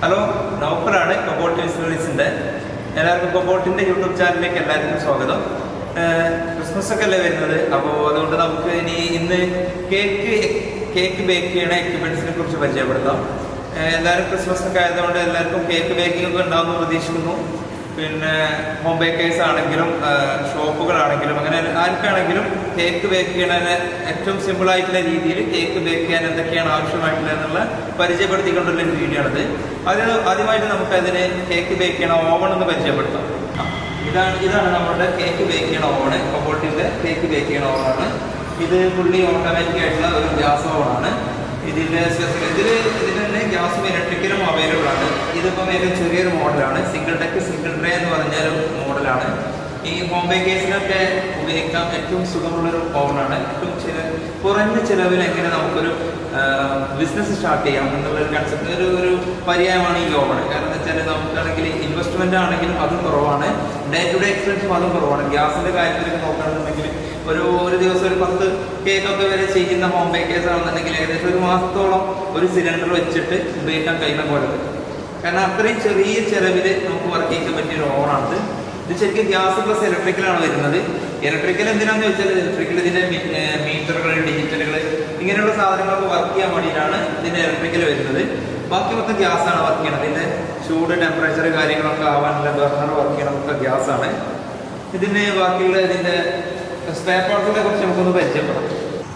Hello നൗഫറാണ് കൊബോട്ട് വിസ്ലറീസിൻ്റെ എല്ലാവർക്കും കൊബോട്ടിൻ്റെ YouTube ചാനലിലേക്ക് എല്ലാവർക്കും സ്വാഗതം ഏഹ് ക്രിസ്മസ് ഒക്കെ അല്ലേ വരുന്നത് അപ്പോൾ അതുകൊണ്ട് നമുക്ക് ഇനി ഇന്ന് കേക്ക് കേക്ക് ബേക്ക് ചെയ്യണ എക്യുപ്മെൻസിനെ കുറിച്ച് പരിചയപ്പെടുത്താം ഏഹ് എല്ലാവരും ക്രിസ്മസ് ഒക്കെ ആയതുകൊണ്ട് എല്ലാവർക്കും കേക്ക് ബേക്കിംഗ് ഒക്കെ ഉണ്ടാവുമെന്ന് പ്രതീക്ഷിക്കുന്നു പിന്നെ ഹോം ബേക്കേഴ്സ് ആണെങ്കിലും ഷോപ്പുകളാണെങ്കിലും അങ്ങനെ ആർക്കാണെങ്കിലും കേക്ക് ബേക്ക് ചെയ്യണതിന് ഏറ്റവും സിമ്പിൾ ആയിട്ടുള്ള രീതിയിൽ കേക്ക് ബേക്ക് ചെയ്യാൻ എന്തൊക്കെയാണ് ആവശ്യമായിട്ടുള്ളത് എന്നുള്ള പരിചയപ്പെടുത്തിക്കൊണ്ടുള്ള ഒരു വീഡിയോ ആണിത് അതിന് ആദ്യമായിട്ട് നമുക്ക് അതിന് കേക്ക് ബേക്ക് ചെയ്യണ ഓവൺ എന്ന് പരിചയപ്പെടുത്താം ആ, ഇതാണ് ഇതാണ് നമ്മുടെ കേക്ക് ബേക്ക് ചെയ്യണ ഓവണ് കൊബോട്ടിന്റെ കേക്ക് ബേക്ക് ചെയ്യണ ഓവണാണ് ഇത് ഫുള്ളി ഓട്ടോമാറ്റിക് ആയിട്ടുള്ള ഒരു ഗ്യാസ് ഓവണാണ് ഇതിന്റെ സ്പെസിഫി- ഇതില് ഇതിന് തന്നെ ഗ്യാസും ഇലക്ട്രിക്കലും അവൈലബിൾ ആണ് ഇതിപ്പം ഏറ്റവും ചെറിയൊരു മോഡലാണ് സിംഗിൾ ടെക്ക് സിംഗിൾ ട്രേ എന്ന് പറഞ്ഞ ഒരു മോഡലാണ് ഈ ഹോം ബേക്കേഴ്സിനൊക്കെ ഉപയോഗിക്കാൻ ഏറ്റവും സുഖമുള്ളൊരു ഓവണാണ് ഏറ്റവും ചില കുറഞ്ഞ ചിലവിൽ എങ്ങനെ നമുക്കൊരു ബിസിനസ് സ്റ്റാർട്ട് ചെയ്യാം എന്നുള്ളൊരു കൺസെപ്റ്റ് ഒരു ഒരു പര്യായമാണ് ഈ ഓവൺ കാരണം എന്താ വെച്ചാൽ നമുക്കാണെങ്കിൽ ഇൻവെസ്റ്റ്മെന്റ് ആണെങ്കിലും അതും കുറവാണ് ഡേ ടു ഡേ എക്സ്പെൻസും അതും കുറവാണ് ഗ്യാസിന്റെ കാര്യത്തിലൊക്കെ നോക്കുകയാണെന്നുണ്ടെങ്കിൽ ഒരു ഒരു ദിവസം ഒരു പത്ത് കേക്കൊക്കെ വരെ ചെയ്യുന്ന ഹോം ബേക്കേഴ്സ് ആണെന്നുണ്ടെങ്കിൽ ഏകദേശം ഒരു മാസത്തോളം ഒരു സിലിണ്ടർ വെച്ചിട്ട് ഉപയോഗിക്കാൻ കഴിയുന്ന പോലെ വരും. കാരണം അത്രയും ചെറിയ ചെലവിൽ നമുക്ക് വർക്ക് ചെയ്യാൻ പറ്റിയ ഒരു ഓവറാണിത് ഇത് ശരിക്കും ഗ്യാസ് പ്ലസ് ഇലക്ട്രിക്കലാണ് വരുന്നത് ഇലക്ട്രിക്കൽ എന്തിനാന്ന് ചോദിച്ചാൽ ഇലക്ട്രിക്കൽ ഇതിന്റെ മീറ്ററുകൾ ഡിജിറ്റലുകൾ ഇങ്ങനെയുള്ള സാധനങ്ങളൊക്കെ വർക്ക് ചെയ്യാൻ വേണ്ടിയിട്ടാണ് ഇതിന്റെ ഇലക്ട്രിക്കൽ വരുന്നത് ബാക്കി മൊത്തം ഗ്യാസ് ആണ് വർക്ക് ചെയ്യണത് ഇതിന്റെ ചൂട് ടെമ്പറേച്ചർ കാര്യങ്ങളൊക്കെ ആവാനുള്ള ബർണർ വർക്ക് ചെയ്യണമൊക്കെ ഗ്യാസ് ആണ് ഇതിന് ബാക്കിയുള്ള ഇതിന്റെ സ്പെയർ പാർട്സിനെ കുറിച്ച് നമുക്കൊന്ന് പരിചയപ്പെടാം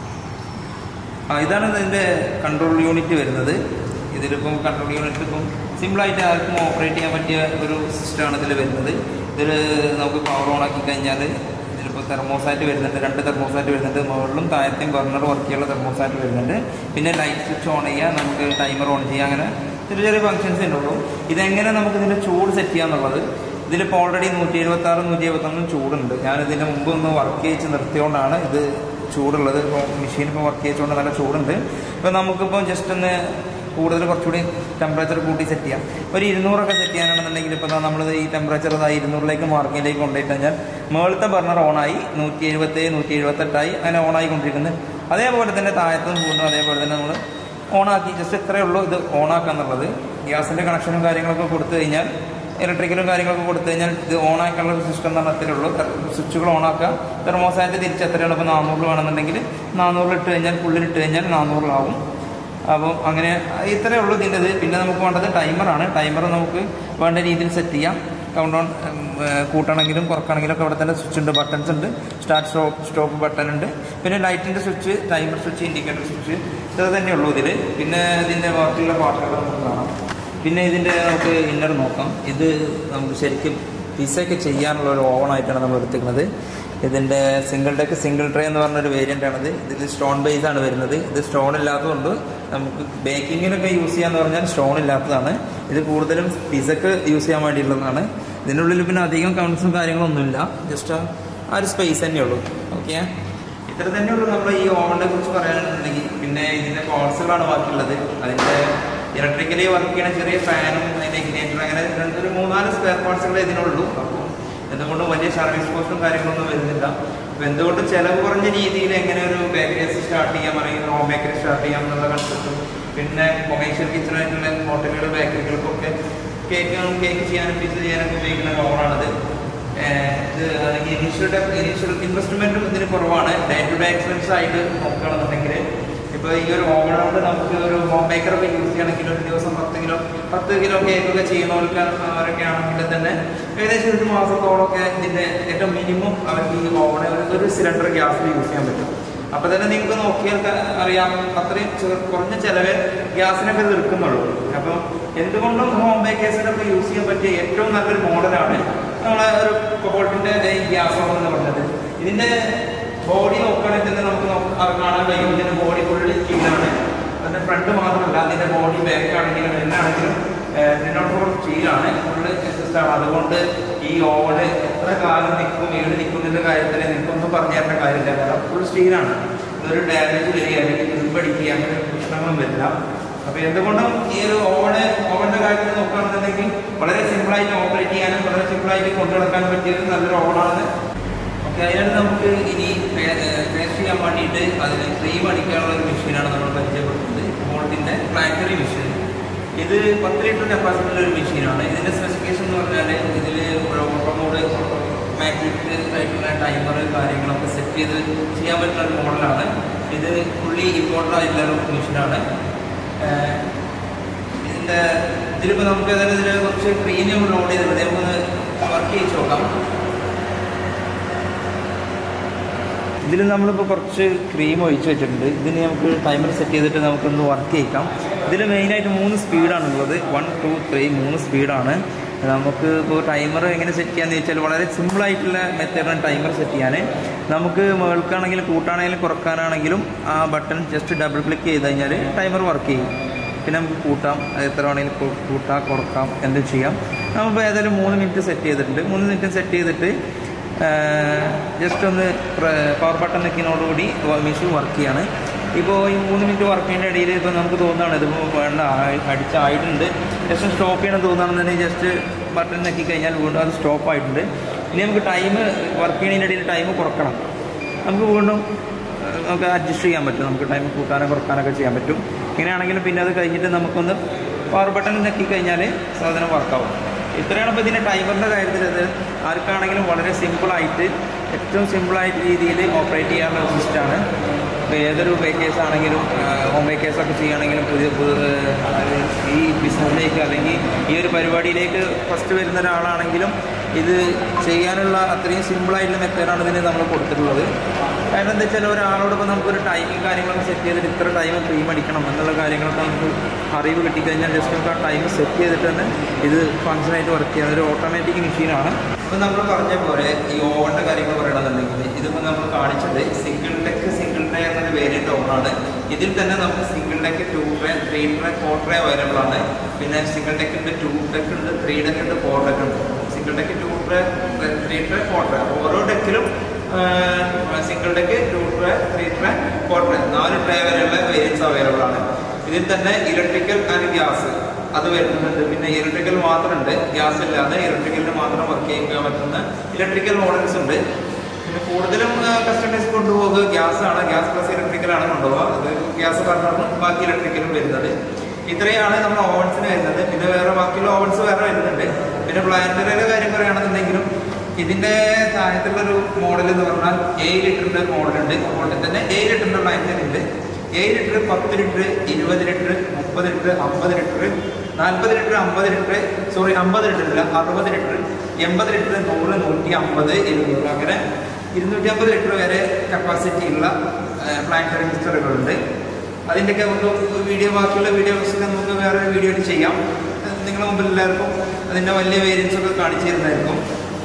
ആ ഇതാണ് ഇതിന്റെ കൺട്രോൾ യൂണിറ്റ് വരുന്നത് ഇതിലിപ്പം കൺട്രോൾ യൂണിറ്റ് ഇപ്പം സിമ്പിളായിട്ട് ആർക്കും ഓപ്പറേറ്റ് ചെയ്യാൻ പറ്റിയ ഒരു സിസ്റ്റമാണ് ഇതിൽ വരുന്നത് ഇതിൽ നമുക്ക് പവർ ഓൺ ആക്കി കഴിഞ്ഞാൽ ഇതിലിപ്പോൾ തെർമോസാറ്റ് വരുന്നുണ്ട് രണ്ട് തെർമോസാറ്റ് വരുന്നുണ്ട് മുകളിലും താഴത്തെയും ബർണർ വർക്ക് ചെയ്യാനുള്ള തെർമോസാറ്റ് വരുന്നുണ്ട് പിന്നെ ലൈറ്റ് സ്വിച്ച് ഓൺ ചെയ്യുക നമുക്ക് ടൈമർ ഓൺ ചെയ്യുക അങ്ങനെ ചെറിയ ചെറിയ ഫങ്ഷൻസ് ഉള്ളൂ ഇതെങ്ങനെ നമുക്ക് ഇതിൻ്റെ ചൂട് സെറ്റ് ചെയ്യാന്നുള്ളത് ഇതിലിപ്പോൾ ഓൾറെഡി നൂറ്റി എഴുപത്തി ആറ് നൂറ്റി എഴുപത്തൊന്നും ചൂടുണ്ട് ഞാൻ ഇതിൻ്റെ മുമ്പ് ഒന്ന് വർക്ക് ചെയ്ച്ച് നിർത്തിയോണ്ടാണ് ഇത് ചൂടുള്ളത് ഇപ്പോൾ മെഷീൻ ഇപ്പോൾ വർക്ക് ചെയ്തുകൊണ്ട് നല്ല ചൂടുണ്ട് ഇപ്പോൾ നമുക്കിപ്പോൾ ജസ്റ്റ് ഒന്ന് കൂടുതൽ കുറച്ചുകൂടി ടെമ്പറേച്ചർ കൂട്ടി സെറ്റ് ചെയ്യാം ഒരു ഇരുന്നൂറൊക്കെ സെറ്റ് ചെയ്യാനാണെന്നുണ്ടെങ്കിൽ ഇപ്പോൾ നമ്മൾ ഈ ടെമ്പറേച്ചർ ഇതാ ഇരുന്നൂറിലേക്ക് മാർക്കിലേക്ക് കൊണ്ടുപോയിട്ട് കഴിഞ്ഞാൽ മുകളിലത്തെ ബർണർ ഓണായി നൂറ്റി എഴുപത്തേഴ് നൂറ്റി എഴുപത്തെട്ടായി അങ്ങനെ ഓണായി കൊണ്ടിരിക്കുന്നത് അതേപോലെ തന്നെ താഴത്തും കൂടും അതേപോലെ തന്നെ നമ്മൾ ഓണാക്കി ജസ്റ്റ് ഇത്രയേ ഉള്ളൂ ഇത് ഓണാക്കുക എന്നുള്ളത് ഗ്യാസിൻ്റെ കണക്ഷനും കാര്യങ്ങളൊക്കെ കൊടുത്തു കഴിഞ്ഞാൽ ഇലക്ട്രിക്കലും കാര്യങ്ങളൊക്കെ കൊടുത്തു കഴിഞ്ഞാൽ ഇത് ഓണാക്കാനുള്ള ഒരു സിസ്റ്റം എന്ന് പറഞ്ഞാൽ ഉള്ളൂ സ്വിച്ചുകൾ ഓണാക്കുക തെർമോസാറ്റ് തിരിച്ച് എത്രയാണ് ഇപ്പോൾ നാനൂറിൽ വേണമെന്നുണ്ടെങ്കിൽ നാനൂറിൽ ഇട്ട് കഴിഞ്ഞാൽ ഫുള്ളിൽ ഇട്ട് കഴിഞ്ഞാൽ നാനൂറിലാവും അപ്പം അങ്ങനെ ഇത്രയേ ഉള്ളൂ ഇതിൻ്റെ ഇത് പിന്നെ നമുക്ക് വേണ്ടത് ടൈമറാണ് ടൈമർ നമുക്ക് വേണ്ട രീതിയിൽ സെറ്റ് ചെയ്യാം കൗണ്ട് ഡൗൺ കൂട്ടണമെങ്കിലും കുറക്കണമെങ്കിലും ഒക്കെ ഇവിടെ തന്നെ സ്വിച്ച് ഉണ്ട് ബട്ടൺസ് ഉണ്ട് സ്റ്റാർട്ട് സ്റ്റോപ്പ് സ്റ്റോപ്പ് ബട്ടൺ ഉണ്ട് പിന്നെ ലൈറ്റിൻ്റെ switch timer switch indicator switch ഇത്ര തന്നെ ഉള്ളൂ ഇതിൽ പിന്നെ ഇതിൻ്റെ ബാക്കിയുള്ള പാട്ടുകൾ നമുക്ക് കാണാം പിന്നെ ഇതിൻ്റെ നമുക്ക് ഇന്നർ നോക്കാം ഇത് നമുക്ക് ശരിക്കും പിസയൊക്കെ ചെയ്യാനുള്ള ഒരു ഓവണായിട്ടാണ് നമ്മൾ എടുത്തിരിക്കുന്നത് ഇതിൻ്റെ സിംഗിൾ ഡെക്ക് സിംഗിൾ ട്രേ എന്ന് പറഞ്ഞൊരു വേരിയൻ്റ് ആണിത് ഇതിൽ സ്റ്റോൺ ബേസ് ആണ് വരുന്നത് ഇത് സ്റ്റോൺ ഇല്ലാത്തതുകൊണ്ട് നമുക്ക് ബേക്കിങ്ങിനൊക്കെ യൂസ് ചെയ്യാന്ന് പറഞ്ഞാൽ സ്റ്റോൺ ഇല്ലാത്തതാണ് ഇത് കൂടുതലും പിസക്ക് യൂസ് ചെയ്യാൻ വേണ്ടിയുള്ളതാണ് ഇതിൻ്റെ ഉള്ളിൽ പിന്നെ അധികം കൗണ്ട്സും കാര്യങ്ങളൊന്നുമില്ല ജസ്റ്റ് ആ ഒരു സ്പേസ് തന്നെ ഉള്ളൂ ഓക്കെ ഇത്ര തന്നെയുള്ളൂ നമ്മൾ ഈ ഓവനെ കുറിച്ച് പറയാനുണ്ടെങ്കിൽ പിന്നെ ഇതിന്റെ കോഴ്സുകളാണ് ബാക്കിയുള്ളത് അതിന്റെ ഇലക്ട്രിക്കലി വർക്ക് ചെയ്യുന്ന ചെറിയ ഫാനും അതിന്റെ ഇഗ്നേറ്റർ അങ്ങനെ രണ്ട് ഒരു മൂന്നാല് സ്പെയർ പാർട്സുകളെ ഇതിനുള്ളൂ അപ്പോൾ എന്തുകൊണ്ട് വലിയ സർവീസ് കോസ്റ്റും കാര്യങ്ങളൊന്നും വരുന്നില്ല അപ്പോൾ എന്തുകൊണ്ട് ചിലവ് കുറഞ്ഞ രീതിയിൽ എങ്ങനെ ഒരു ബേക്കറീസ് സ്റ്റാർട്ട് ചെയ്യാം അല്ലെങ്കിൽ ഹോം ബേക്കറി സ്റ്റാർട്ട് ചെയ്യാം എന്നുള്ള കൺസെപ്റ്റും പിന്നെ കൊമേഴ്ഷ്യൽ കിച്ചണായിട്ടുള്ള ഹോട്ടലുകൾ ബേക്കറികൾക്കൊക്കെ കേക്ക് കേക്ക് ചെയ്യാനും പിസ്സ ചെയ്യാനൊക്കെ ഉപയോഗിക്കുന്ന ഓവറാണിത് ഇത് അല്ലെങ്കിൽ ഇനീഷ്യൽ ഇനീഷ്യൽ ഇൻവെസ്റ്റ്മെന്റും ഇതിന് കുറവാണ് ഡേ ടു ഡേ എക്സ്പെൻസ് ആയിട്ട് നോക്കുകയാണെന്നുണ്ടെങ്കിൽ ഇപ്പോൾ ഈ ഒരു ഓവൺ കൊണ്ട് നമുക്ക് ഒരു ഹോം ബേക്കറൊക്കെ യൂസ് ചെയ്യണമെങ്കിൽ ഒരു ദിവസം പത്ത് കിലോ പത്ത് കിലോ കേക്കൊക്കെ ചെയ്യുന്നവർക്ക് അവരൊക്കെ ആണെങ്കിൽ തന്നെ ഏകദേശം ഒരു മാസത്തോളമൊക്കെ ഇതിൻ്റെ ഏറ്റവും മിനിമം അവർക്ക് ഈ ഓവണ് ഒരു സിലിണ്ടർ ഗ്യാസിൽ യൂസ് ചെയ്യാൻ പറ്റും അപ്പൊ തന്നെ നിങ്ങൾക്ക് നോക്കിയാൽ ക- അറിയാം അത്രയും ചെറു- കുറഞ്ഞ ചെലവ് ഗ്യാസിനൊക്കെ ഇത് എടുക്കുന്നുള്ളൂ അപ്പം എന്തുകൊണ്ടും ഹോം ബേക്കേഴ്സിനൊക്കെ യൂസ് ചെയ്യാൻ പറ്റിയ ഏറ്റവും നല്ലൊരു മോഡലാണ് നമ്മളെ ഒരു കൊബോൾട്ടിന്റെ ഈ ഗ്യാസ് ഓവൻ എന്ന് പറഞ്ഞത് ഇതിന്റെ ബോഡി നോക്കുകയാണെങ്കിൽ തന്നെ നമുക്ക് നോക്ക- അത് കാണാൻ കഴിയും ഇതിന്റെ ബോഡി ഫുള്ള് സ്റ്റീലാണ് അതിന്റെ ഫ്രണ്ട് മാത്രമല്ല അതിന്റെ ബോഡി ബാക്ക് ആണെങ്കിലും എന്നാണെങ്കിലും ഇതിനോട് ഫോർ സ്റ്റീലാണ് ഫുള്ള് സിസ്റ്റമാണ് അതുകൊണ്ട് ഈ ഓവന് എത്ര കാലം നിൽക്കും വീട് നിൽക്കുന്നതിന്റെ കാര്യത്തിൽ നിൽക്കൊന്നും പറഞ്ഞു തരേണ്ട കാര്യമില്ല കാരണം ഫുൾ സ്റ്റീലാണ് ഇതൊരു ഡാമേജ് വരിക അല്ലെങ്കിൽ തുരുമ്പടിക്കുക അങ്ങനെ ഒരു പ്രശ്നങ്ങളും വരില്ല അപ്പൊ എന്തുകൊണ്ടും ഈ ഒരു ഓവന് ഓവന്റെ കാര്യത്തിൽ നോക്കുകയാണെന്നുണ്ടെങ്കിൽ വളരെ സിമ്പിളായിട്ട് ഓപ്പറേറ്റ് ചെയ്യാനും വളരെ സിമ്പിളായിട്ട് കൊണ്ടു നടക്കാനും പറ്റിയ ഒരു നല്ലൊരു ഓവനാണ് ഓക്കെ അതിനാണ് നമുക്ക് ഇനി പേസ്റ്റ് ചെയ്യാൻ വേണ്ടിയിട്ട് അതിന് ക്രീം അടിക്കാനുള്ള ഒരു മെഷീനാണ് നമ്മൾ പരിചയപ്പെടുത്തുന്നത് മോൾട്ടിന്റെ പ്ലാനറ്ററി മെഷീൻ ഇത് പത്ത് ലിറ്റർ കപ്പാസിറ്റിയുള്ള ഒരു മെഷീനാണ് ഇതിൻ്റെ സ്പെസിഫിക്കേഷൻ എന്ന് പറഞ്ഞാൽ ഇതിൽ ഓട്ടോ മോഡ് മാഗ്നറ്റിക് ആയിട്ടുള്ള ടൈമർ കാര്യങ്ങളൊക്കെ സെറ്റ് ചെയ്ത് ചെയ്യാൻ പറ്റുന്ന ഒരു മോഡലാണ് ഇത് ഫുള്ളി ഇമ്പോർട്ടൻ്റ് ആയിട്ടുള്ള ഒരു മെഷീനാണ് ഇതിൻ്റെ ഇതിലിപ്പോൾ നമുക്ക് അതായത് ഇതിൽ കുറച്ച് പ്രീമിയം ലോഡ് ചെയ്തിട്ടുണ്ട് നമുക്ക് വർക്ക് ചെയ്ത് നോക്കാം ഇതിൽ നമ്മളിപ്പോൾ കുറച്ച് ക്രീം ഒഴിച്ച് വെച്ചിട്ടുണ്ട് ഇതിന് നമുക്ക് ടൈമർ സെറ്റ് ചെയ്തിട്ട് നമുക്കൊന്ന് വർക്ക് ചെയ്യിക്കാം ഇതിൽ മെയിനായിട്ട് മൂന്ന് സ്പീഡാണുള്ളത് വൺ ടു ത്രീ മൂന്ന് സ്പീഡാണ് നമുക്ക് ഇപ്പോൾ ടൈമർ എങ്ങനെ സെറ്റ് ചെയ്യാന്ന് വെച്ചാൽ വളരെ സിമ്പിളായിട്ടുള്ള മെത്തേഡാണ് ടൈമർ സെറ്റ് ചെയ്യാൻ നമുക്ക് മുകൾക്കാണെങ്കിലും കൂട്ടാണെങ്കിലും കുറക്കാനാണെങ്കിലും ആ ബട്ടൺ ജസ്റ്റ് ഡബിൾ ക്ലിക്ക് ചെയ്ത് കഴിഞ്ഞാൽ ടൈമർ വർക്ക് ചെയ്യും പിന്നെ നമുക്ക് കൂട്ടാം അത് എത്ര വേണമെങ്കിലും കൂ- കൂട്ടാം കുറക്കാം എന്തും ചെയ്യാം നമ്മളിപ്പോൾ ഏതായാലും മൂന്ന് മിനിറ്റ് സെറ്റ് ചെയ്തിട്ടുണ്ട് മൂന്ന് മിനിറ്റ് സെറ്റ് ചെയ്തിട്ട് ജസ്റ്റ് ഒന്ന് പവർ ബട്ടൺ നിൽക്കുന്നതോടുകൂടി മെഷീൻ വർക്ക് ചെയ്യാണ് ഇപ്പോൾ ഈ മൂന്ന് മിനിറ്റ് വർക്ക് ചെയ്യുന്ന ഇടയിൽ ഇപ്പോൾ നമുക്ക് തോന്നുകയാണ് ഇതിപ്പോൾ വേണ്ട ആ- അടിച്ചായിട്ടുണ്ട് ജസ്റ്റ് സ്റ്റോപ്പ് ചെയ്യണം തോന്നുകയാണെന്നുണ്ടെങ്കിൽ ജസ്റ്റ് ബട്ടൺ ഞെക്കി കഴിഞ്ഞാൽ വീണ്ടും അത് സ്റ്റോപ്പ് ആയിട്ടുണ്ട് ഇനി നമുക്ക് ടൈം വർക്ക് ചെയ്യുന്നതിൻ്റെ ഇടയിൽ ടൈം കുറക്കണം നമുക്ക് വീണ്ടും ഏഹ്, നമുക്ക് അഡ്ജസ്റ്റ് ചെയ്യാൻ പറ്റും നമുക്ക് ടൈം കൂട്ടാനോ കുറക്കാനൊക്കെ ചെയ്യാൻ പറ്റും ഇങ്ങനെയാണെങ്കിലും പിന്നെ അത് കഴിഞ്ഞിട്ട് നമുക്കൊന്ന് പവർ ബട്ടൺ ഞെക്കി കഴിഞ്ഞാൽ സാധനം വർക്കാവും ഇത്രയാണ് ഇപ്പോൾ ഇതിൻ്റെ ടൈമറിൻ്റെ കാര്യത്തിൽ അത് ആർക്കാണെങ്കിലും വളരെ സിമ്പിളായിട്ട് ഏറ്റവും സിമ്പിളായിട്ട് രീതിയിൽ ഓപ്പറേറ്റ് ചെയ്യാനുള്ള ഒരു സിസ്റ്റമാണ് ഇപ്പോൾ ഏതൊരു ബേക്കേഴ്സ് ആണെങ്കിലും ഹോം ബേക്കേഴ്സ് ഒക്കെ ചെയ്യുകയാണെങ്കിലും പുതിയ പുതിയ അതായത് ഈ ബിസിനസ്സിലേക്ക് അല്ലെങ്കിൽ ഈ ഒരു പരിപാടിയിലേക്ക് ഫസ്റ്റ് വരുന്ന ഒരാളാണെങ്കിലും ഇത് ചെയ്യാനുള്ള അത്രയും സിമ്പിളായിട്ടുള്ള മെത്തേഡാണ് ഇതിന് നമ്മൾ കൊടുത്തിട്ടുള്ളത് കാരണം എന്താ വെച്ചാൽ ഒരാളോട് ഇപ്പോൾ നമുക്കൊരു ടൈമിങ് കാര്യങ്ങളൊക്കെ സെറ്റ് ചെയ്തിട്ട് ഇത്ര ടൈം ക്രീം അടിക്കണം എന്നുള്ള കാര്യങ്ങളൊക്കെ നമുക്ക് അറിവ് കിട്ടിക്കഴിഞ്ഞാൽ ജസ്റ്റ് നമുക്ക് ആ ടൈം സെറ്റ് ചെയ്തിട്ട് തന്നെ ഇത് ഫങ്ഷനായിട്ട് വർക്ക് ചെയ്യുന്ന ഒരു ഓട്ടോമാറ്റിക് മെഷീനാണ് ഇപ്പോൾ നമ്മൾ പറഞ്ഞ പോലെ ഈ ഓവൻ്റെ കാര്യങ്ങൾ പറയണമെന്നുണ്ടെങ്കിൽ ഇതിപ്പോൾ നമ്മൾ കാണിച്ചത് സിംഗിൾ ഡെക്ക് സിംഗിൾ ട്രേ എന്നൊരു വേരിയൻ്റ് ഓവനാണ് ഇതിൽ തന്നെ നമുക്ക് single deck two tray three tray four tray available ആണ് പിന്നെ സിംഗിൾ ഡെക്ക് ഉണ്ട് ടു ഡെക്ക് ഉണ്ട് ത്രീ ഡെക്ക് ഉണ്ട് ഫോർ ഡെക്ക് ഉണ്ട് single deck two tray three tray four tray ഓരോ ഡെക്കിലും single deck two tray three tray four tray നാല് tray വരെയുള്ള വേരിയൻസ് അവൈലബിൾ ആണ് ഇതിൽ തന്നെ ഇലക്ട്രിക്കൽ ആൻഡ് ഗ്യാസ് അത് വരുന്നുണ്ട് പിന്നെ ഇലക്ട്രിക്കൽ മാത്രമുണ്ട് ഗ്യാസ് ഇല്ലാതെ ഇലക്ട്രിക്കലിന് മാത്രം വർക്ക് ചെയ്യാൻ പറ്റുന്ന ഇലക്ട്രിക്കൽ മോഡൽസ് ഉണ്ട് പിന്നെ കൂടുതലും കസ്റ്റമേഴ്സ് കൊണ്ടുപോകുക ഗ്യാസ് ആണ് ഗ്യാസ് പ്ലസ് ഇലക്ട്രിക്കൽ ആണ് കൊണ്ടുപോകുക അത് ഗ്യാസ് പറഞ്ഞാലും ബാക്കി ഇലക്ട്രിക്കലും വരുന്നത് ഇത്രയാണ് നമ്മുടെ ഓവൻസിന് വരുന്നത് പിന്നെ വേറെ ബാക്കിയുള്ള ഓവൻസ് വേറെ വരുന്നുണ്ട് പിന്നെ പ്ലാന്ററിയുടെ കാര്യം പറയുകയാണെന്നുണ്ടെങ്കിലും ഇതിന്റെ താഴത്തുള്ളൊരു മോഡൽ എന്ന് പറഞ്ഞാൽ ഏഴ് ലിറ്ററിന്റെ ഒരു മോഡലുണ്ട് അതുപോലെ തന്നെ ഏഴ് ലിറ്ററിന്റെ പ്ലാന്ററി ഉണ്ട് ഏഴ് ലിറ്റർ പത്ത് ലിറ്റർ ഇരുപത് ലിറ്റർ മുപ്പത് ലിറ്റർ അമ്പത് ലിറ്റർ നാൽപ്പത് ലിറ്റർ അമ്പത് ലിറ്റർ സോറി അമ്പത് ലിറ്റർ ഇല്ല അറുപത് ലിറ്റർ എൺപത് ലിറ്റർ നൂറ് നൂറ്റി അമ്പത് ഇരുന്നൂറ് അങ്ങനെ ഇരുന്നൂറ്റി അമ്പത് ലിറ്റർ വരെ കപ്പാസിറ്റി ഉള്ള പ്ലാന്ററി മിക്സറുകളുണ്ട് അതിൻ്റെയൊക്കെ നമുക്ക് വീഡിയോ ബാക്കിയുള്ള വീഡിയോസ് നമുക്ക് വേറെ വീഡിയോ ചെയ്യാം നിങ്ങളുടെ മുമ്പിൽ എല്ലാവർക്കും അതിൻ്റെ വലിയ വേരിയൻസ് ഒക്കെ കാണിച്ചു തരുന്നതായിരിക്കും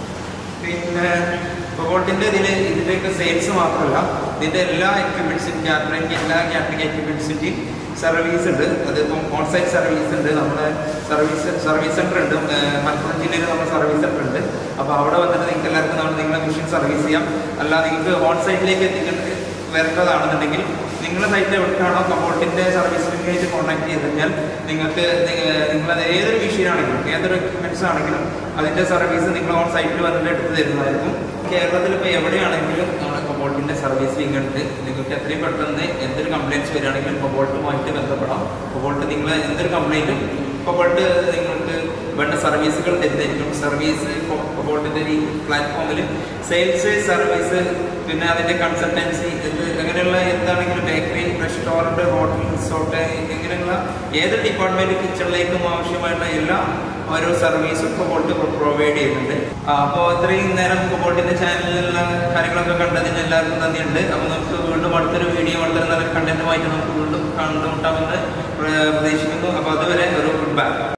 പിന്നെ ബോട്ടിൻ്റെ ഇതിൽ ഇതിൻ്റെയൊക്കെ സെയിൽസ് മാത്രമല്ല ഇതിൻ്റെ എല്ലാ എക്യുപ്മെൻറ്റ്സും ക്യാറ്ററിംഗ് എല്ലാ ക്യാറ്ററിംഗ് എക്യുപ്മെൻറ്റ്സിൻ്റെയും സർവീസ് ഉണ്ട് അത് ഇപ്പം ഓൺസൈറ്റ് സർവീസ് ഉണ്ട് നമ്മുടെ സർവീസ് സർവീസ് സെൻ്റർ ഉണ്ട് ഏഹ് മലപ്പുറം ജില്ലയിൽ നമ്മുടെ സർവീസ് സെൻ്റർ ഉണ്ട് അപ്പോൾ അവിടെ വന്നിട്ട് നിങ്ങൾക്ക് എല്ലാവർക്കും നമ്മൾ നിങ്ങളെ മെഷീൻ സർവീസ് ചെയ്യാം അല്ല നിങ്ങൾക്ക് ഓൺ സൈറ്റിലേക്ക് എത്തിക്കേണ്ട വരേണ്ടതാണെന്നുണ്ടെങ്കിൽ നിങ്ങളുടെ സൈറ്റ് എവിടെയാണോ കബോട്ടിൻ്റെ സർവീസ് ലിങ്കായിട്ട് കോൺടാക്ട് ചെയ്ത് കഴിഞ്ഞാൽ നിങ്ങൾക്ക് നിങ്ങളത് ഏതൊരു മെഷീൻ ആണെങ്കിലും ഏതൊരു എക്യുപ്മെൻറ്റ്സ് ആണെങ്കിലും അതിൻ്റെ സർവീസ് നിങ്ങൾ ഓൺ സൈറ്റിൽ വന്നിട്ട് എടുത്ത് തരുന്നതായിരിക്കും കേരളത്തിൽ ഇപ്പോൾ എവിടെയാണെങ്കിലും നമ്മുടെ കബോട്ടിൻ്റെ സർവീസ് ലിങ്ക് ഉണ്ട് നിങ്ങൾക്ക് എത്രയും പെട്ടെന്ന് എന്തൊരു കംപ്ലയിൻറ്റ്സ് വരികയാണെങ്കിലും കബോൾട്ടുമായിട്ട് ബന്ധപ്പെടാം കബോൾട്ട് നിങ്ങൾ എന്തൊരു കംപ്ലയിൻറ്റും കബോൾട്ട് നിങ്ങൾക്ക് വേണ്ട സർവീസുകൾ തരുന്നതായിരിക്കും സർവീസ് കബോൾട്ടിൻ്റെ ഈ പ്ലാറ്റ്ഫോമിൽ സെയിൽസ് സർവീസ് പിന്നെ അതിൻ്റെ കൺസൾട്ടൻസി ഇത് അങ്ങനെയുള്ള എന്താണെങ്കിലും ബേക്കറി റെസ്റ്റോറൻറ്റ് ഹോട്ടൽ റിസോർട്ട് ഇങ്ങനെയുള്ള ഏത് ഡിപ്പാർട്ട്മെൻറ്റ് കിച്ചണിലേക്കും ആവശ്യമായിട്ടുള്ള എല്ലാ ഓരോ സർവീസും കൊബോൾട്ട് പ്രൊവൈഡ് ചെയ്യുന്നുണ്ട് അപ്പോൾ ഇത്രയും നേരം കൊബോൾട്ടിൻ്റെ ചാനലിലുള്ള കാര്യങ്ങളൊക്കെ കണ്ടതിന് എല്ലാവർക്കും നന്ദിയുണ്ട് അപ്പോൾ നമുക്ക് വീണ്ടും അടുത്തൊരു വീഡിയോ വളരെ നല്ല കണ്ടന്റുമായിട്ട് നമുക്ക് വീണ്ടും കണ്ടുമുട്ടാമെന്ന് പ്രതീക്ഷിക്കുന്നു അപ്പോൾ അതുവരെ ഒരു ഗുഡ് ബൈ